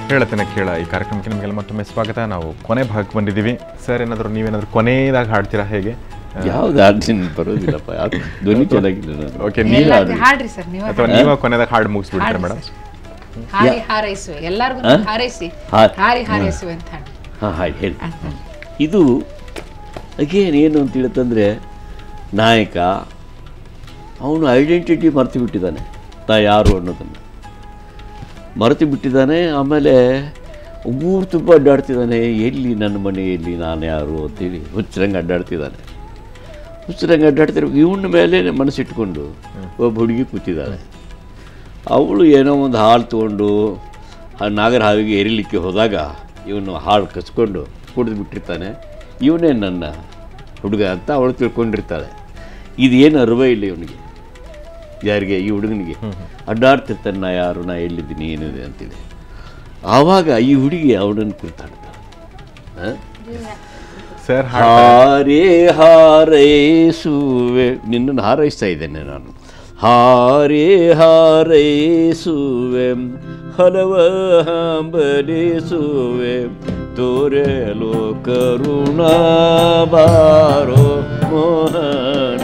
ಹೇಳತ್ತೇನೆ ಕೇಳ ಈ ಕಾರ್ಯಕ್ರಮಕ್ಕೆ ನಿಮಗೆಲ್ಲ ಮತ್ತೊಮ್ಮೆ ಸ್ವಾಗತ ನಾವು ಕೊನೆ ಭಾಗಕ್ಕೆ ಬಂದಿದ್ದೀವಿ ಸರ್ ಏನಾದರೂ ನೀವೇನಾದರೂ ಕೊನೆಯದಾಗಿ ಹಾಡ್ತೀರಾ ಹೇಗೆ ಯಾವ್ದು ಹಾಡ್ತೀನಿ ಬರೋದಿಲ್ಲಪ್ಪ ಯಾವ್ದು ಧ್ವನಿ ಚೆನ್ನಾಗಿಲ್ಲ ನಾನು ಓಕೆ ನೀವೇ ನೀವು ಹಾಡಿ ಹಾಡ್ರಿ ಸರ್ ನೀವು ಅಥವಾ ನೀವು ಕೊನೆದಾಗ ಹಾಡು ಮುಗಿಸ್ಬಿಡ್ತೀರಾ ಹಾಡ್ರಿ ಮೇಡಮ್ sir. ಹಾರಿ ಹಾರೈಸುವೆ ಎಲ್ಲರಿಗೂ ಆ? ಹಾರೈಸಿ ಹಾರ್- ಹಾರಿ ಹಾರೈಸುವೆ ಅಂತ ಹಾಡಿ ಹಾಂ ಹಾಡಿ ಹೇಳಿ ಇದು ಅಗೇನ್ ಏನು ಅಂತ ಹೇಳ್ತಂದ್ರೆ ನಾಯಕ ಅವನು ಐಡೆಂಟಿಟಿ ಮರೆತು ಬಿಟ್ಟಿದ್ದಾನೆ ನಾ ಯಾರು ಅನ್ನೋದನ್ನು ಮರೆತು ಬಿಟ್ಟಿದ್ದಾನೆ ಆಮೇಲೆ ಊರು ತುಂಬ ಅಡ್ಡಾಡ್ತಿದ್ದಾನೆ ಎಲ್ಲಿ ನನ್ನ ಮನೆ ಎಲ್ಲಿ ನಾನು ಯಾರು ಅಂತೇಳಿ ಹುಚ್ಚರಂಗೆ ಅಡ್ಡಾಡ್ತಿದ್ದಾನೆ ಹುಚ್ಚರಂಗೆ ಅಡ್ಡಾಡ್ತಿರ್ಬೇಕು ಇವನ ಮೇಲೆ ಮನಸ್ಸಿಟ್ಕೊಂಡು ಒಬ್ಬ ಹುಡುಗಿ ಕೂತಿದ್ದಾಳೆ ಅವಳು ಏನೋ ಒಂದು ಹಾಲು ತೊಗೊಂಡು ಆ ನಾಗರ ಹಾವಿಗೆ ಎರಿಲಿಕ್ಕೆ ಹೋದಾಗ ಇವನು ಹಾಳು ಕಚ್ಕೊಂಡು ಕುಡಿದು ಬಿಟ್ಟಿರ್ತಾನೆ ಇವನೇ ನನ್ನ ಹುಡುಗ ಅಂತ ಅವಳು ತಿಳ್ಕೊಂಡಿರ್ತಾಳೆ ಇದೇನು ಅರಿವೇ ಇಲ್ಲ ಇವನಿಗೆ ಯಾರಿಗೆ ಈ ಹುಡುಗನಿಗೆ ಅಡ್ಡಾಡ್ತಿರ್ತಾನೆ ನಾ ಯಾರು ನಾ ಎಲ್ಲಿದ್ದೀನಿ ಏನಿದೆ ಅಂತೇಳಿ ಆವಾಗ ಈ ಹುಡುಗಿ ಅವನನ್ನು ಕುರಿತಾಡ್ತಾಳೆ ಹಾಂ ಸರ್ ಹಾಡು ಹಾರೇ ಹಾರೈಸುವೆ ನಿನ್ನನ್ನು ಹಾರೈಸ್ತಾ ಇದ್ದೇನೆ ನಾನು ಹಾರೇ ಹಾರೈಸುವೆ ಹಲವ ಹಂಬಲಿಸುವೆ ತೋರೆಲು ಕರುಣ ಬಾರೋ ಮೋಹನ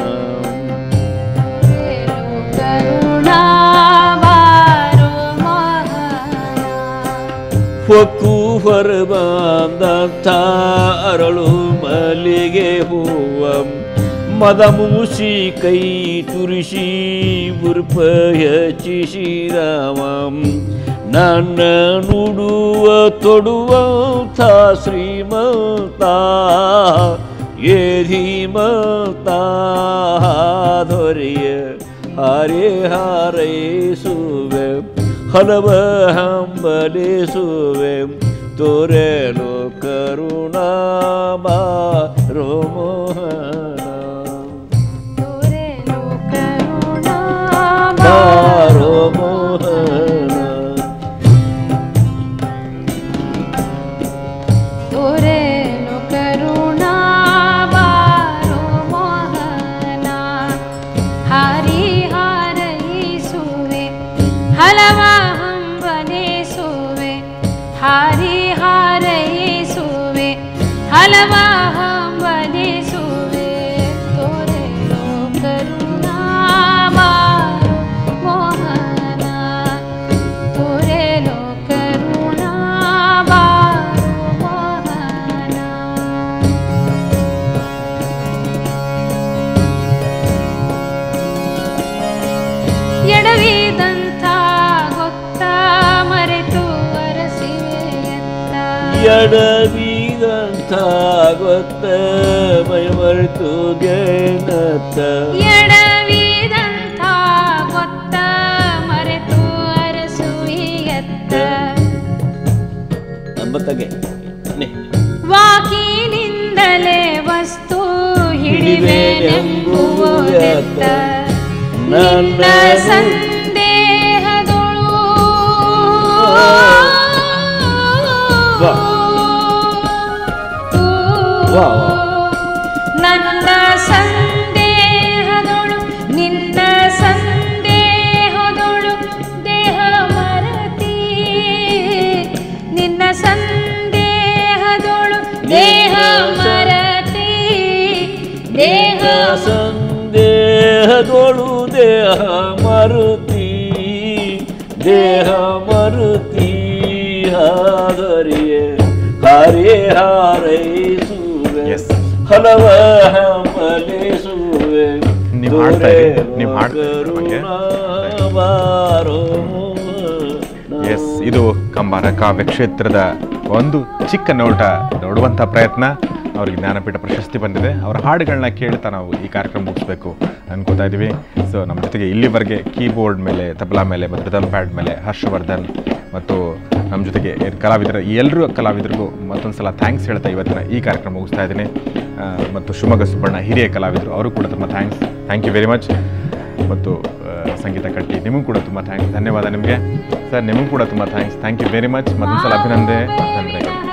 ಹೊಕ್ಕು ಹೊರಬಂದಂಥ ಅರಳು ಮಲ್ಲಿಗೆ ಹೂವ ಮದ ಮೂಸಿ ಕೈ ತುರಿಸಿ ಬುರ್ಪ ಹೆಚ್ಚಿಸಿದವ ನನ್ನ ನುಡುವ ತೊಡುವಂಥ ಶ್ರೀಮಂತ ಏ ಧೀಮಂತ ದೊರೆಯ ಹಾರೇ ಹಾರೈಸುವೆ ಹಲವ ಹಂಬಲಿಸುವೆ ತೋರೆಲು ಕರುಣಾ ಬಾರೋ ಮೋಹನ ಬಾರೋ ಮೋಹನ ತೋರೇನು ಕರುಣಾ ಬಾರೋ ಮೋಹನ ಹಾರಿ ಹಾರೈಸುವೆ ಹಲವ ಹಂಬಲಿಸುವೆ ಹಾರಿ ಹಾರೈಸುವೆ ಹಲವ ಹಂಬಲಿಸುವೆ ತೋರೇನು ಕರುಣಾ ಬಾರೋ ಮೋಹನ ತೋರೇನು ಕರುಣಾ ಬಾರೋ ಮೋಹನ ಎಡವಿದಂಥ ಗೊತ್ತ ಮರೆತು ಅರಸಿವೆಯತ್ತ ಎಡವಿದಂಥ ಗೊತ್ತ ಮೈ ಮರೆತು ಗೆನತ್ತ ಎಡವಿದಂಥ ಗೊತ್ತ ಮರೆತು ಅರಸುವಿಯತ್ತ ಅಂಬತ್ತಗೆ ವಾಕಿನಿಂದಲೇ ವಸ್ತು ಹಿಡಿವೆನೆಂಬುವುದೆತ್ತ ನಿನ್ನ ಸಂದೇಹದೊಳು ವಾ. ವಾ, ವಾ. ನನ್ನ ಸಂದೇಹದೊಳು ನಿನ್ನ ಸಂದೇಹದೊಳು ದೇಹ ಮರತಿ ನಿನ್ನ ಸಂದೇಹದೊಳು ದೇಹ ಮರತಿ ದೇಹ ಸಂದೇಹದೊಳು ದೇಹ ಮರುತಿ ದೇಹ ಮರುತಿ ಹಾದರಿಯೇ ಹಾರೇ ಹಾರೈಸುವೆ Yes. ಹಲವ ಹಂಬಲಿಸುವೆ ನೀವ್ ಹಾಡ್ತಾ ಇರಿ. ನೀವ್ ಹಾಡ್ತಾ ಇರಿ ಬಗ್ಗೆ. ಬಾರೋ ಎಸ್ ಇದು ಕಂಬಾರ ಕಾವ್ಯ ಕ್ಷೇತ್ರದ ಒಂದು ಚಿಕ್ಕ ನೋಟ ನೋಡುವಂಥ ಪ್ರಯತ್ನ ಅವ್ರಿಗೆ ಜ್ಞಾನಪೀಠ ಪ್ರಶಸ್ತಿ ಬಂದಿದೆ ಅವರ ಹಾಡುಗಳನ್ನ ಕೇಳ್ತಾ ನಾವು ಈ ಕಾರ್ಯಕ್ರಮ ಮುಗಿಸ್ಬೇಕು ಅನ್ಕೋತಾ ಇದ್ದೀವಿ ಸೊ ನಮ್ಮ ಜೊತೆಗೆ ಇಲ್ಲಿವರೆಗೆ ಕೀಬೋರ್ಡ್ ಮೇಲೆ ತಬಲಾ ಮೇಲೆ ಮತ್ತು ರಿದಮ್ ಪ್ಯಾಡ್ ಮೇಲೆ ಹರ್ಷವರ್ಧನ್ ಮತ್ತು ನಮ್ಮ ಜೊತೆಗೆ ಏನ್ ಕಲಾವಿದರ ಈ ಎಲ್ಲರೂ ಕಲಾವಿದರಿಗೂ ಮತ್ತೊಂದು ಸಲ ಥ್ಯಾಂಕ್ಸ್ ಹೇಳ್ತಾ ಇವತ್ತಿನ ಈ ಕಾರ್ಯಕ್ರಮ ಮುಗಿಸ್ತಾ ಇದ್ದೀನಿ ಆ, ಮತ್ತು ಶಿವಮೊಗ್ಗ ಸುಬ್ಬಣ್ಣ ಹಿರಿಯ ಕಲಾವಿದರು ಅವರು ಕೂಡ ತುಂಬ thanks thank you very much ಮತ್ತು ಆ, ಸಂಗೀತ ಕಟ್ಟಿ ನಿಮಗೂ ಕೂಡ ತುಂಬ ಥ್ಯಾಂಕ್ಸ್ ಧನ್ಯವಾದ ನಿಮಗೆ ಸರ್ ನಿಮಗೂ ಕೂಡ ತುಂಬ thanks thank you very much ಮತ್ತೊಂದು ಸಲ ಅಭಿನಂದನೆ ಧನ್ಯವಾದಗಳು